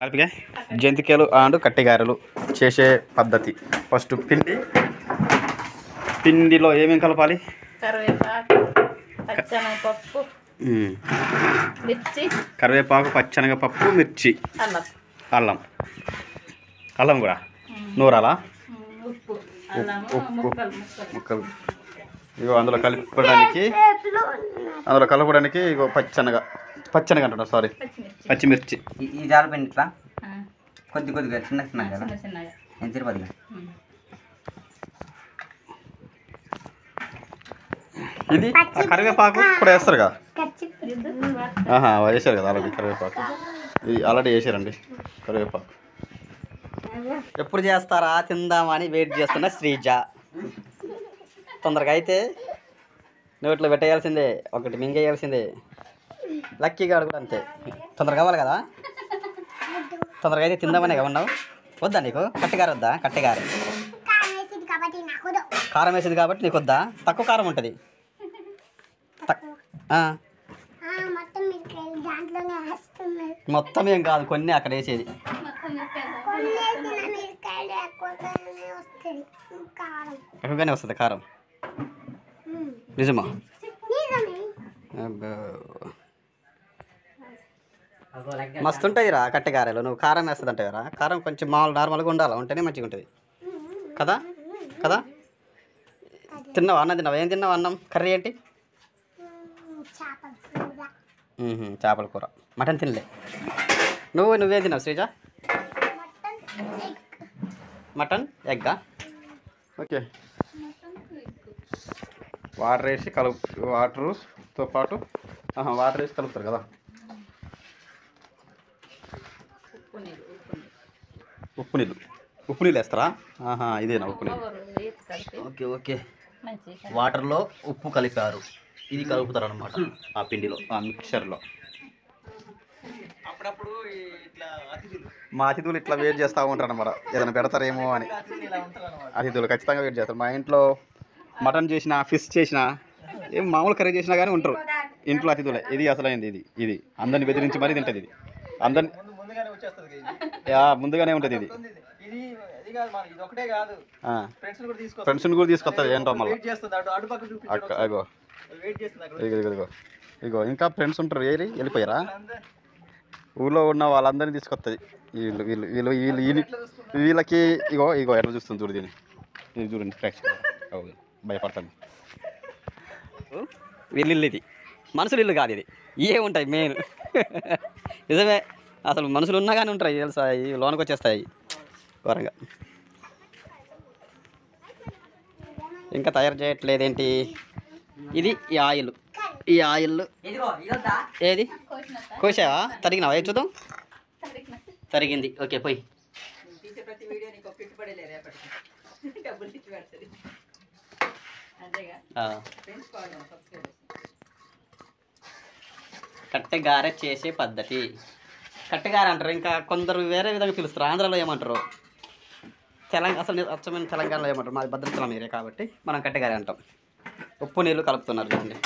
కలిపిగా జంతికలు అండ్ కట్టిగారెలు చేసే పద్ధతి ఫస్ట్ పిండి పిండిలో ఏమేమి కలపాలి కరివేపాకు పచ్చనగపప్పు మ్మ్. మిర్చి కరివేపాకు పచ్చనగపప్పు మిర్చి అల్లం అల్లం అల్లం కూడా నూరాలా ఉప్పు అల్లము ఉప్పు. ముక్కలు ముక్కలు ముక్కలు ఇగో అందులో కలుపుకోవడానికి అందులో కలపడానికి ఇగో పచ్చనగ పచ్చనగ అంటున్నా సారీ పచ్చిమిర్చి పచ్చిమిర్చి ఈ- ఈ జాలపిండి ఇట్లా ఆ, కొద్ది కొద్దిగా చిన్న చిన్న కదా చిన్న చిన్నగా నేను తిరుపతిగా ఉమ్. ఇది ఆ కరివేపాకు కూడా వేస్తారు కదా ఇది ఆహా వేసారు కదా ఆల్రెడీ కరివేపాకు ఇది ఆల్రెడీ వేసారండి కరివేపాకు ఎప్పుడు చేస్తారా తిందామని వెయిట్ చేస్తున్న శ్రీజ తొందరగా అయితే నోట్లో పెట్టేయాల్సిందే ఒకటి మింగేయాల్సిందే లక్కీ గాడు కూడా అంతే తొందరగా కావాలి కదా తొందరగా అయితే తిందామనే ఉన్నావు వద్దా నీకు కట్టెగార వద్దా కట్టెగార కారం వేసింది కాబట్టి నీకు వద్దా తక్కువ కారం ఉంటుంది తక్- ఆ, మొత్తం మీరు దాంట్లోనే వేస్తున్నారు మొత్తం ఏం కాదు కొన్ని అక్కడ వేసేది కొన్ని వేసిన మిరకాయలు ఎక్కువగానే వస్తుంది కారం ఎక్కువగానే వస్తుంది కారం మ్మ్. నిజమా నిజమే అబ్బో. మస్తు ఉంటుంది రా కట్టెగారెలు నువ్వు కారం వేస్తుంది అంటావురా కారం కొంచెం మామూలు నార్మల్గా ఉండాలి ఉంటేనే మంచిగా ఉంటుంది కదా కదా తిన్నావా అన్నం తిన్నావా ఏం తిన్నావు అన్నం కర్రీ ఏంటి మ్మ్. చేపల కూర మ్మ్హ్మ్, చేపల కూర మటన్ తినలే నువ్వు నువ్వేం తిన్నావు శ్రీజ మటన్ ఎగ్ మటన్ ఎగ్గా ఓకే వాటర్ వేసి కలుపు వాటర్తో పాటు ఆహా, వాటర్ వేసి కలుపుతారు కదా ఉప్పు నీళ్ళు ఉప్పు నీళ్ళు ఉప్పు నీళ్ళు ఉప్పు నీళ్ళు వేస్తారా ఆహా ఇదేనా ఉప్పు నీళ్ళు కవర్ వేసి కలిపి ఓకే ఓకే మంచిగా వాటర్లో ఉప్పు కలిపారు ఇది కలుపుతారు అనమాట ఆ పిండిలో ఆ మిక్చర్లో అప్పుడప్పుడు ఇట్లా అతిథులు మా అతిథులు ఇట్లా వెయిట్ చేస్తూ ఉంటారు అనమాట ఏదైనా పెడతారేమో అని ఇలా ఉంటారు అనమాట అతిథులు ఖచ్చితంగా వెయిట్ చేస్తారు మా ఇంట్లో మటన్ చేసినా ఫిష్ చేసినా ఏం మామూలు కర్రీ చేసినా కానీ ఉంటారు ఇంట్లో అతిథులే ఇది అసలైంది ఇది ఇది అందరిని బెదిరించి మరీ తింటుంది ఇది అందరిని ముందు ముందుగానే వచ్చేస్తుంది కదా ఇది. యా, ముందుగానే ఉంటుంది ఇది ఉంది ఇది. ఇది ఇది కాదు మన ఇది ఒకటే కాదు ఫ్రెండ్స్ కూడా తీసుకొస్తుంది ఫ్రెండ్స్ని కూడా తీసుకొస్తారు ఏంటో మళ్ళీ వెయిట్ చేస్తుంది అటు అటు పక్క అక్క చూపించాడు అగో వెయిట్ చేస్తుంది అక్కడ ఇగో ఇగో ఇగో ఇగో ఇంకా ఫ్రెండ్స్ ఉంటారు ఏరి వెళ్ళిపోయారా అంతే. ఊళ్ళో ఉన్న వాళ్ళందరినీ తీసుకొస్తుంది వీళ్ళు వీళ్ళు వీళ్ళు వీళ్ళు వీళ్ళు వీళ్ళకి ఇగో ఇగో ఎట్లా చూస్తుంది చూడు దీన్ని ఇది చూడండి ఫ్రాక్చర్ భయపడుతుంది వీళ్ళ ఇల్లు ఇది మనుషులు ఇల్లు కాదు ఇది ఇవే ఉంటాయి మెయిన్ నిజమే అసలు మనుషులు ఉన్నా కానీ ఉంటాయి తెలుసా ఈ లోనికి వచ్చేస్తాయి ఘోరంగా ఇంకా తయారు చేయట్లేదేంటి ఇది ఈ ఆయిల్ ఈ ఆయిల్ ఇదిగో ఇదొద్దా ఏది కోసావా తరిగినావా ఏది చూద్దాం తరిగింది ఓకే పోయి తీసే ప్రతి వీడియో నీకు పెట్టుబడి రేపటికి డబ్బులు ఇచ్చి పెడుతుంది అంతేగా ఆ, పెంచుకోవాలి సబ్స్క్రైబర్స్ కట్టెగారె చేసే పద్ధతి కట్టెగారె అంటారు ఇంకా కొందరు వేరే విధంగా పిలుస్తారు ఆంధ్రాలో ఏమంటారు తెలంగాణ అసలు ని- అచ్చమైన తెలంగాణలో ఏమంటారు మాది భద్రాచలం ఏరియా కాబట్టి మనం కట్టెగారె అంటాం ఉప్పు నీళ్ళు కలుపుతున్నారు చూడండి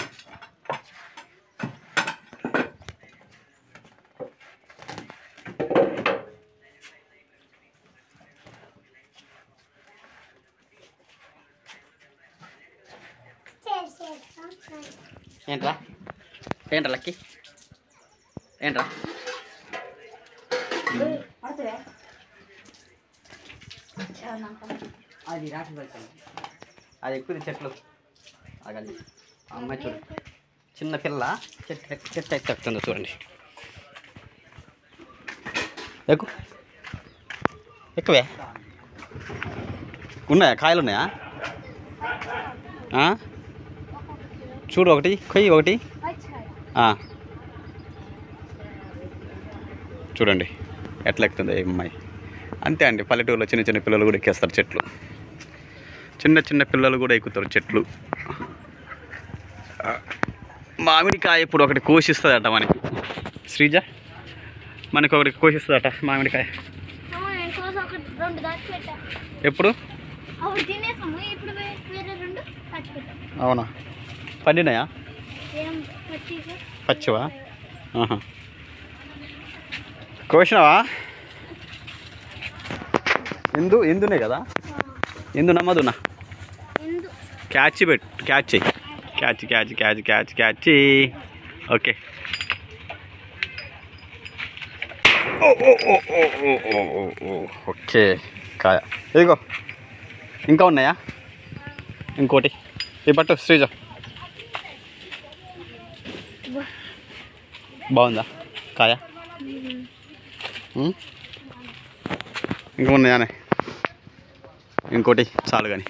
చేసేస్తాం ఏంట్రా ఏంట్రా లక్కీ ఏంట్రా అది రాసి పెడతాను అది ఎక్కువ చెట్లు ఆగాలి ఆ అమ్మాయి చూడు చిన్న పిల్ల చెట్టు ఎక్- చెట్టు ఎక్కి ఎక్కుతుందో చూడండి ఎక్కు ఎక్కువే ఉన్నాయా కాయలు ఉన్నాయా ఆ? చూడు ఒకటి కొయ్యి ఒకటి ఆ. చూడండి ఎట్లా ఎక్కుతుందో ఈ అమ్మాయి అంతే అండి పల్లెటూరులో చిన్న చిన్న పిల్లలు కూడా ఎక్కేస్తారు చెట్లు చిన్న చిన్న పిల్లలు కూడా ఎక్కుతారు చెట్లు ఆ, మామిడికాయ ఇప్పుడు ఒకటి కోసిస్తుందట మనకి శ్రీజ మనకి ఒకటి కోసిస్తుందట మామిడికాయ కోసం ఒకటి రెండు దాచిపెట్టా ఎప్పుడు అప్పుడు తినేసాము ఇప్పుడు వే- వేరే రెండు దాచిపెట్టాం అవునా పండినాయా ఏం పచ్చిగా పచ్చివా ఆహా కోసినావా ఎందు ఎందునే కదా ఎందు నమ్మదున్నా ఎందు క్యాచ్ పెట్టు క్యాచ్ చెయ్యి catch catch catch catch catch okay ఓ ఓ ఓ ఓ ఓ ఓ ఓ ఓ ఓకే కాయ ఇదిగో ఇంకా ఉన్నాయా ఇంకోటి ఈ పట్టు శ్రీజ బాగుందా కాయ ఉం? ఇంకా ఉన్నాయానే ఇంకోటి చాలు కానీ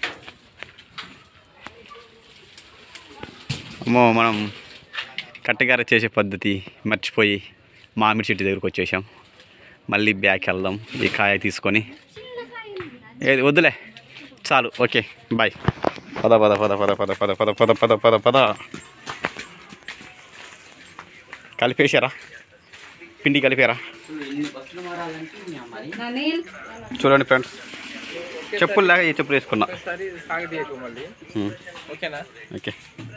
అమ్మో మనం కట్టెగార చేసే పద్ధతి మర్చిపోయి మామిడి చెట్టు దగ్గరకు వచ్చేసాం మళ్ళీ బ్యాక్ వెళ్దాం ఈ కాయ తీసుకొని ఏది వద్దులే చాలు ఓకే బాయ్ పద పద పద పద పద పద పద పద పద పద పద కలిపేశారా పిండి కలిపారా చూడండి ఫ్రెండ్స్ చెప్పులు లేక ఈ చెప్పులు వేసుకున్నా ఒకసారి సాగదీయకు మళ్ళీ ఉం. ఓకేనా ఓకే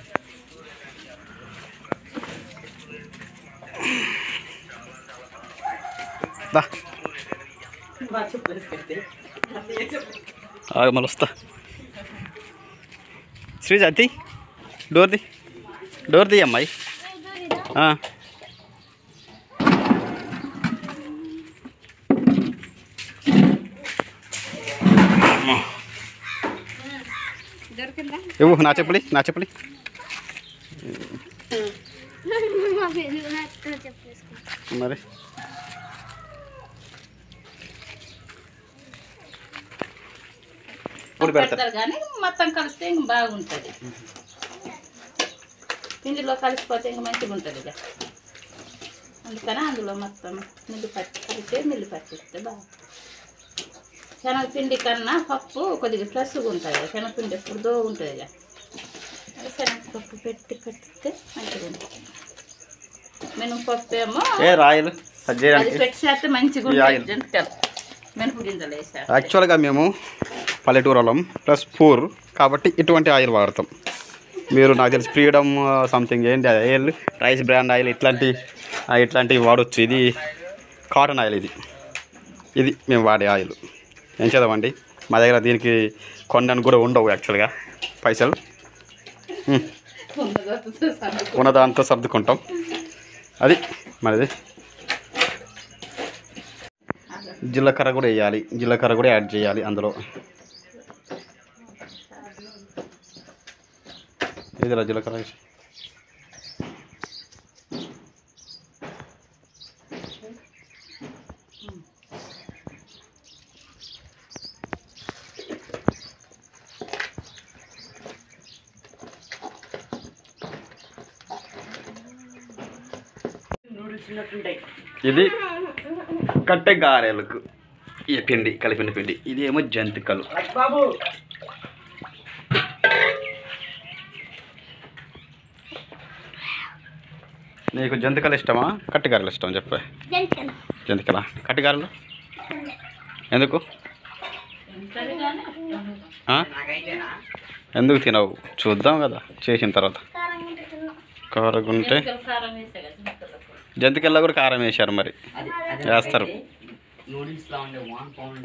దా ఆగు, మళ్ళీ వస్తా శ్రీజ అతి డోర్ ది డోర్ ది అమ్మాయి ఆ. అమ్మో. ఇవ్వు నా చెప్పులి నా చెప్పులి మా పేరు నాకు చెప్పేసుకో మరి ఇప్పుడు పెడతారు పెడతారు కానీ మొత్తం కలిస్తే ఇంక బాగుంటుంది పిండిలో కలిసిపోతే ఇంక మంచిగా ఉంటుంది ఇక అందుకని అందులో మొత్తం మిల్లు పట్టి కలిపే మిల్లు పట్టిస్తే బాగా శనగపిండి కన్నా పప్పు కొద్దిగా ఫ్రెష్గా ఉంటుంది శనగపిండి ఎప్పుడు దో ఉంటుంది ఇక అది శనగపప్పు పెట్టి పెట్టిస్తే మంచిగా ఉంటుంది మినపప్పు ఏమో ఏ రాయలు అది అది చేయడానికి పెట్టి చేస్తే మంచిగా ఈ ఉంటుంది ఆయిల్. జంతికలు మినప గింజలు వేసారు యాక్చువల్గా మేము పల్లెటూరులం ప్లస్ పూర్ కాబట్టి ఇటువంటి ఆయిల్ వాడతాం మీరు నాకు తెలిసి ఫ్రీడమ్ సంథింగ్ ఏంటి ఆయిల్ రైస్ బ్రాండ్ ఆయిల్ ఇట్లాంటి ఆ, ఇట్లాంటివి వాడచ్చు ఇది కాటన్ ఆయిల్ ఇది ఇది మేము వాడే ఆయిల్ ఏం చేద్దామండి మా దగ్గర దీనికి కొనడానికి కూడా ఉండవు యాక్చువల్గా పైసలు ఉమ్, ఉన్నదాంతో సర్దుకుంటాం అది మనది జీలకర్ర కూడా వేయాలి జీలకర్ర కూడా యాడ్ చేయాలి అందులో ఇదిలా జీలకర్ర వేసి ఇది కట్టె గారెలకు ఈ పిండి కలిపిన పిండి ఇది ఏమో జంతికలు నీకు జంతికలు ఇష్టమా కట్టెగారెలు ఇష్టం చెప్పే జంటలు జంతికల కట్టెగారెలు ఎందుకు ఆ? ఎందుకు తినవు చూద్దాం కదా చేసిన తర్వాత కారం తిన్నాం కారగుంటే కారం వేసే కదా జంతికలకు. జంతికల్లో కూడా కారం వేశారు మరి వేస్తారు నూడిల్స్ లా ఉండే వాన్ పౌండ్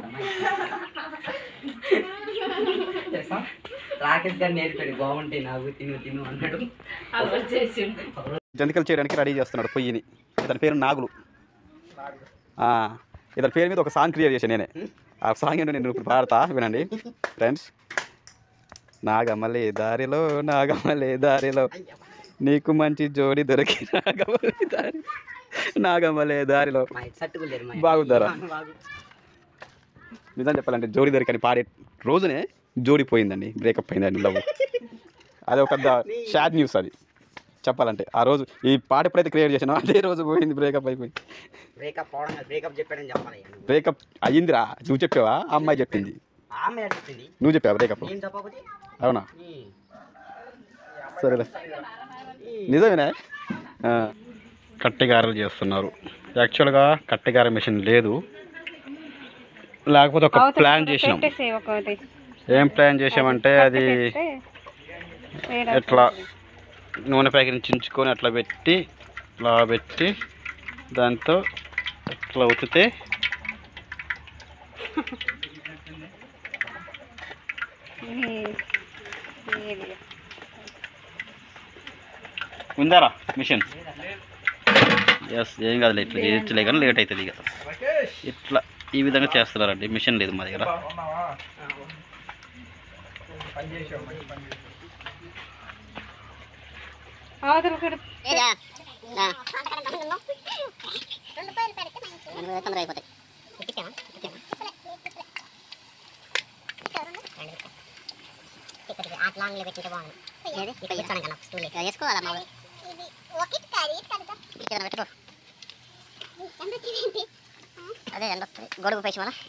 రాకేష్ గారు నేర్పాడు బాగుంటాయి నాకు తిను తిను అన్నాడు అలవాటు చేసి జంతికలు చేయడానికి రెడీ చేస్తున్నాడు పొయ్యిని ఇతని పేరు నాగులు ఆ, ఇతని పేరు మీద ఒక సాంగ్ క్రియేట్ చేశాను నేనే ఆ సాంగ్ ఏంటో నేను ఇప్పుడు పాడతా వినండి ఫ్రెండ్స్ నాగమలే దారిలో నాగమలే దారిలో నీకు మంచి జోడి దొరికి నాగమలే దారి నాగమలే దారిలో మా సట్టుకులేరు మా బాగుందరా? బాగు నిజం చెప్పాలంటే జోడి దొరికని పాడే రోజునే జోడి పోయిందండి బ్రేకప్ అయిందండి లవ్ అది ఒక షాడ్ న్యూస్ అది చెప్పాలంటే ఆ రోజు ఈ పాట ఎప్పుడైతే క్రియేట్ చేసానో అదే రోజు పోయింది బ్రేకప్ అయిపోయింది బ్రేకప్ అవడం బ్రేకప్ చెప్పాడని చెప్పాలి బ్రేకప్ అయ్యిందిరా నువ్వు చెప్పావా ఆ అమ్మాయి చెప్పింది ఆమె చెప్పింది నువ్వు చెప్పావా బ్రేకప్ నేను చెప్పకపోతే అవునా ఈ, సరేలే నిజమేనా ఆ, కట్టెగారెలు చేస్తున్నారు యాక్చువల్గా కట్టెగారె మిషన్ లేదు లేకపోతే ఒక ప్లాన్ చేసినాం ఏం ప్లాన్ చేసామంటే అది ఎట్లా నూనె ప్యాకెట్ చించుకొని అట్లా పెట్టి ఇట్లా పెట్టి దాంతో ఇట్లా ఉతితే ఉందారా మిషన్ ఎస్ ఏం కాదులే ఇట్లా చేయొచ్చులే కానీ లేట్ అవుతుంది ఇక ఇట్లా ఈ విధంగా చేస్తున్నారండి మిషన్ లేదు మా దగ్గర తొందరగా అయిపోతాయి అట్లా ఆన్లో పెట్టింటే బాగుంది ఏది ఇక్కడ తీసుకోవడం కన్నా స్టూల్ ఇక్కడ వేసుకోవాలా మా ఇక్కడ పెట్టుకో అదే ఎండ వస్తుంది గొడుగు పైసి మన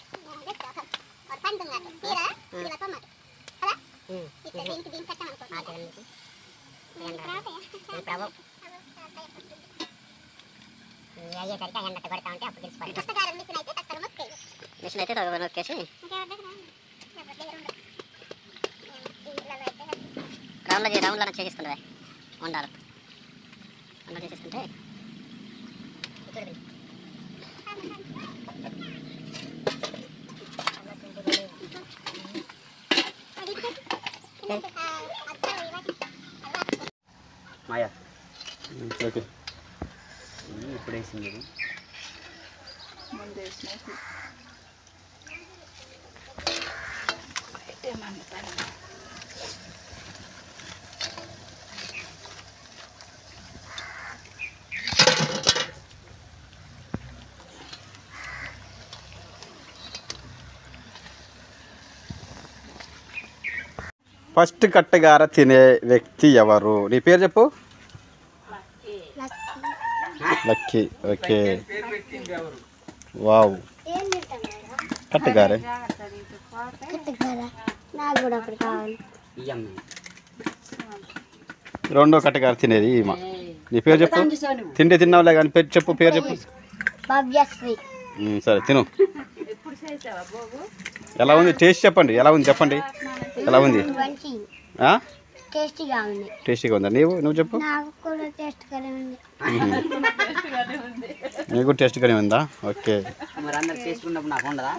అయ్యేసరికి ఎండ కొడతా ఉంటే అప్పుడు తెలిసిపోతుంది మిషన్ అయితే నొక్కేసి రౌండ్లో రౌండ్లో చేసిస్తుండే ఉండాలి వండలు చేసిస్తుంటే మాయా ఓకే ఇప్పుడు వేసింది ఇది. ముందు వేసినట్టు ఏమన్నా ఫస్ట్ కట్టగార తినే వ్యక్తి ఎవరు నీ పేరు చెప్పు లక్కీ ఓకే వావ్ కట్టగారే నాకు కూడా ఒకటి కావాలి ఇయ్యమ్మ రెండో కట్టగార తినేది ఈమ నీ పేరు చెప్పు తిండి తిన్నావులే కానీ పేరు చెప్పు పేరు చెప్పు భవ్యశ్రీ ఉమ్, సరే తిను ఎప్పుడు చేసావా బాబు ఎలా ఉంది టేస్ట్ చెప్పండి ఎలా ఉంది చెప్పండి ఎలా ఉంది మంచి ఆ? టేస్టీగా ఉంది టేస్టీగా ఉందా నీవు నువ్వు చెప్పు నాకు కూడా టేస్ట్గానే ఉంది నీకు కూడా టేస్ట్గానే ఉందా ఓకే మరి అందరు చేసుకున్నప్పుడు నాకు ఉండదా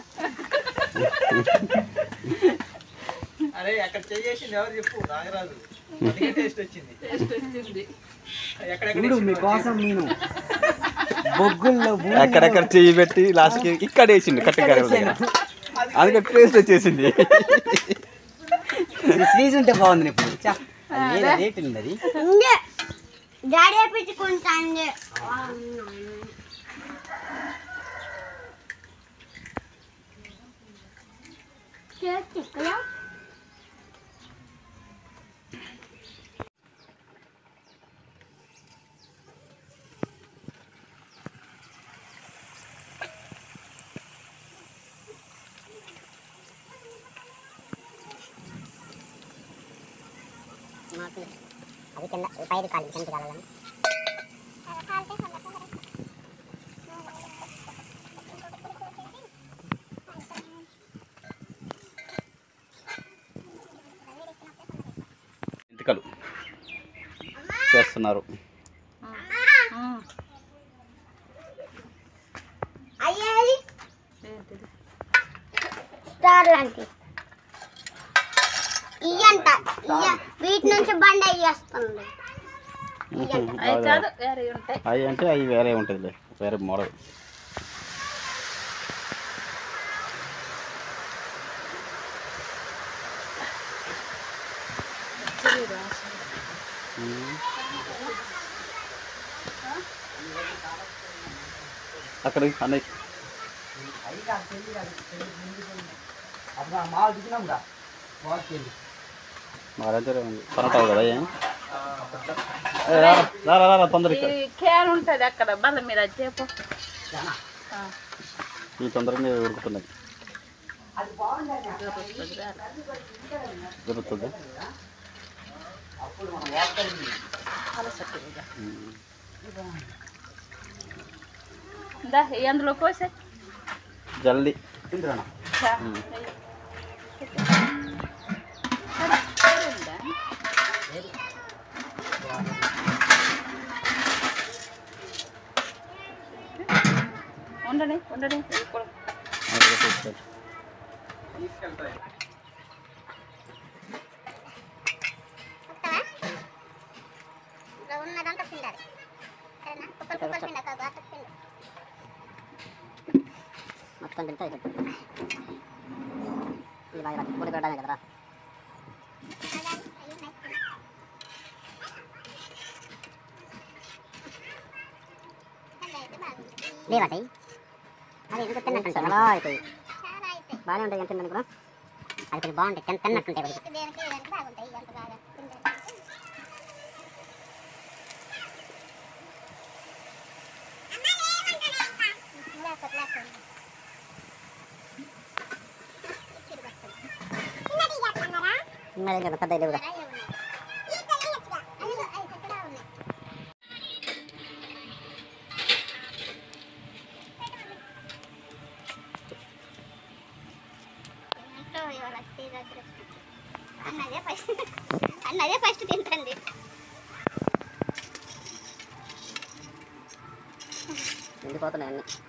అరే అక్కడ చేసింది ఎవరు చెప్పు నాగరాజు అందుకే టేస్ట్ వచ్చింది టేస్ట్ వచ్చింది ఎక్కడెక్కడ చూడు మీకోసం నేను బొగ్గుల్లో ఎక్కడెక్కడ చెయ్యి పెట్టి లాస్ట్కి ఇక్కడ వేసిండు కట్టగార దగ్గర అందుకే టేస్ట్ వచ్చేసింది స్వీజ్ ఉంటే బాగుంది ఇప్పుడు చా అది లేదు, అదే ఏంటి అది ఉంది డాడీ వేపించుకుంటాంది ఇక్కడ మాకు అది కింద పైది కాలి కింద కాలని ఎంటికలు చేస్తున్నారు అయ్యేది ఏంటిది స్టార్ లాంటి ఇయ్యంట ఇయ్య వీటి నుంచి బండ అయ్యేస్తుంది అవి కాదు వేరే ఉంటాయి అవి అంటే అవి వేరే ఉంటుందిలే వేరే మోడల్ అక్కడ అన్నయ్య అప్పుడు మాలు దిగినాం రా బాగుంది మా దగ్గర ఉంది పనటావు కదా ఏం ఏ, రా, రా రా, రా రా తొందర ఇక్కడ ఈ క్యాన్ ఉంటుంది అక్కడ బల్ల మీద అది చెప్పు ఈ తొందరగా ఉరుకుతున్నది దొరుకుతుంది దా ఈ అందులో కోసే జల్దీ తింటున్నా ఉండని ఉండని అది కూడా తీసుకో. తీసుకెళ్తాయి వస్తావా ఇలా ఉన్నదంతా పిండాలి సరేనా కుక్కలు కుక్కలు పిండ కాదు అట్ట పిండు మొత్తం తింటే అయిపోతుంది ఇది బాగా పొడి పెట్టాలి కదరా లేవాటాయి అది ఎందుకు తిన్నట్టు చాలా అవుతాయి చాలా అయితే బాగానే ఉంటాయి ఎంత తిన్నాను కూడా అది కొంచెం బాగుంటాయి తిన్న తిన్నట్టుంటాయి కొంచెం దేనికి దేనికి బాగుంటాయి ఎంత బాగా పిండాలి లేకపోతే లేకపోతే చిన్నది కదా పెద్ద లేవుగా అన్నదే ఫస్ట్ అన్నదే ఫస్ట్ తింటండి ఎండిపోతున్నాయి అన్నీ